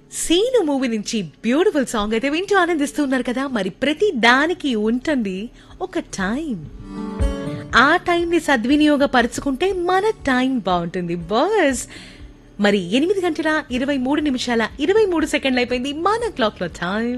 scene movie నుంచి beautiful song అయితే వింటూ ఆనందిస్తూ ఉన్నారు కదా మరి ప్రతి దానికి ఉంటుంది ఒక టైం ఆ టైంని సద్వినియోగపరుచుకుంటే మన టైం బాగుంటుంది బస్ మరి ఎనిమిది గంటల ఇరవై మూడు నిమిషాల ఇరవై మూడు సెకండ్లు అయిపోయింది మన క్లాక్ లో టైం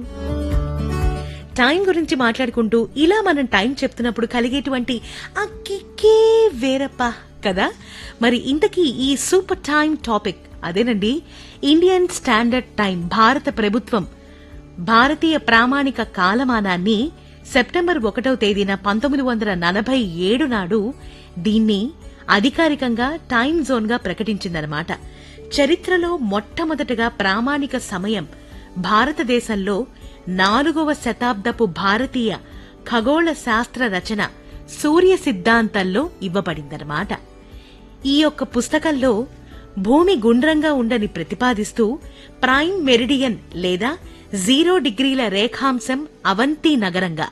టైం గురించి మాట్లాడుకుంటూ ఇలా మనం టైం చెప్తున్నప్పుడు కలిగేటువంటి ఆ కిక్కే వేరప్ప కదా మరి ఇంతకీ ఈ సూపర్ టైం టాపిక్ అదేనండి ఇండియన్ స్టాండర్డ్ టైం భారత ప్రభుత్వం భారతీయ ప్రామాణిక కాలమానాన్ని సెప్టెంబర్ ఒకటవ తేదీన పంతొమ్మిది వందల నలభై ఏడు నాడు దీన్ని అధికారికంగా టైం జోన్ గా ప్రకటించిందనమాట చరిత్రలో మొట్టమొదటగా ప్రామాణిక సమయం భారతదేశంలో నాలుగవ శతాబ్దపు భారతీయ ఖగోళ శాస్త్ర రచన సూర్య సిద్ధాంతంలో ఇవ్వబడిందన్నమాట ఈ యొక్క పుస్తకంలో భూమి గుండ్రంగా ఉండని ప్రతిపాదిస్తూ ప్రైమ్ మెరిడియన్ లేదా జీరో డిగ్రీల రేఖాంశం అవంతి నగరంగా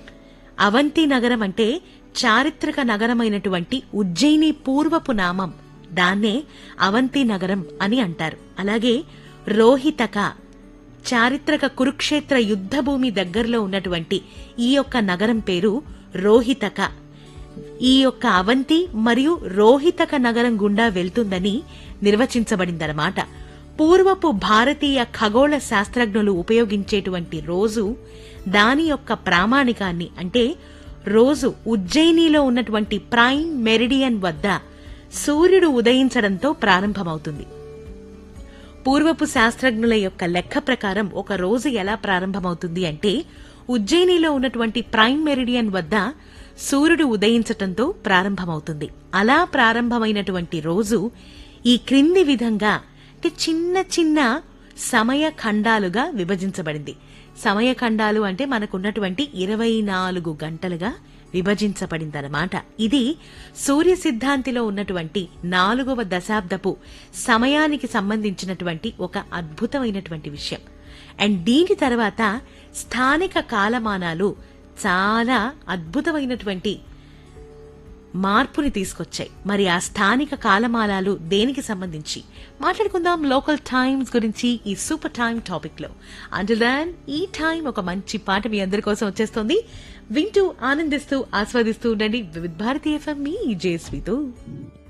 అవంతి నగరం అంటే చారిత్రక నగరమైనటువంటి ఉజ్జయిని పూర్వపు నామం దాన్నే అవంతి నగరం అని అంటారు అలాగే రోహితక చారిత్రక కురుక్షేత్ర యుద్ధభూమి దగ్గరలో ఉన్నటువంటి ఈ యొక్క నగరం పేరు రోహితక ఈ యొక్క అవంతి మరియు రోహితక నగరం గుండా వెళ్తుందని నిర్వచించబడిందన్నమాట పూర్వపు భారతీయ ఖగోళ శాస్త్రజ్ఞులు ఉపయోగించేటువంటి రోజు దాని యొక్క ప్రామాణికాన్ని అంటే రోజు ఉజ్జయినిలో ఉన్నటువంటి ప్రైమ్ మెరిడియన్ వద్ద సూర్యుడు ఉదయించడంతో ప్రారంభమవుతుంది పూర్వపు శాస్త్రజ్ఞుల యొక్క లెక్క ప్రకారం ఒక రోజు ఎలా ప్రారంభమవుతుంది అంటే ఉజ్జయినిలో ఉన్నటువంటి ప్రైమ్ మెరిడియన్ వద్ద సూర్యుడు ఉదయించటంతో ప్రారంభమవుతుంది అలా ప్రారంభమైనటువంటి రోజు ఈ క్రింది విధంగా అంటే చిన్న చిన్న సమయ ఖండాలుగా విభజించబడింది సమయ ఖండాలు అంటే మనకున్నటువంటి ఇరవై నాలుగు గంటలుగా విభజించబడిందన్నమాట ఇది సూర్య సిద్ధాంతిలో ఉన్నటువంటి నాలుగవ దశాబ్దపు సమయానికి సంబంధించినటువంటి ఒక అద్భుతమైనటువంటి విషయం అండ్ దీని తర్వాత స్థానిక కాలమానాలు చాలా అద్భుతమైనటువంటి మార్పుని తీసుకొచ్చాయి మరి ఆ స్థానిక కాలమానాలు దేనికి సంబంధించి మాట్లాడుకుందాం లోకల్ టైమ్స్ గురించి ఈ సూపర్ టైం టాపిక్ లో అంటిల్ దాన్ ఈ టైం ఒక మంచి పాట మీ అందరి కోసం వచ్చేస్తుంది వింటూ ఆనందిస్తూ ఆస్వాదిస్తూ ఉండండి వివిధ భారతీయ ఎఫ్ఎం మీ జేస్వితో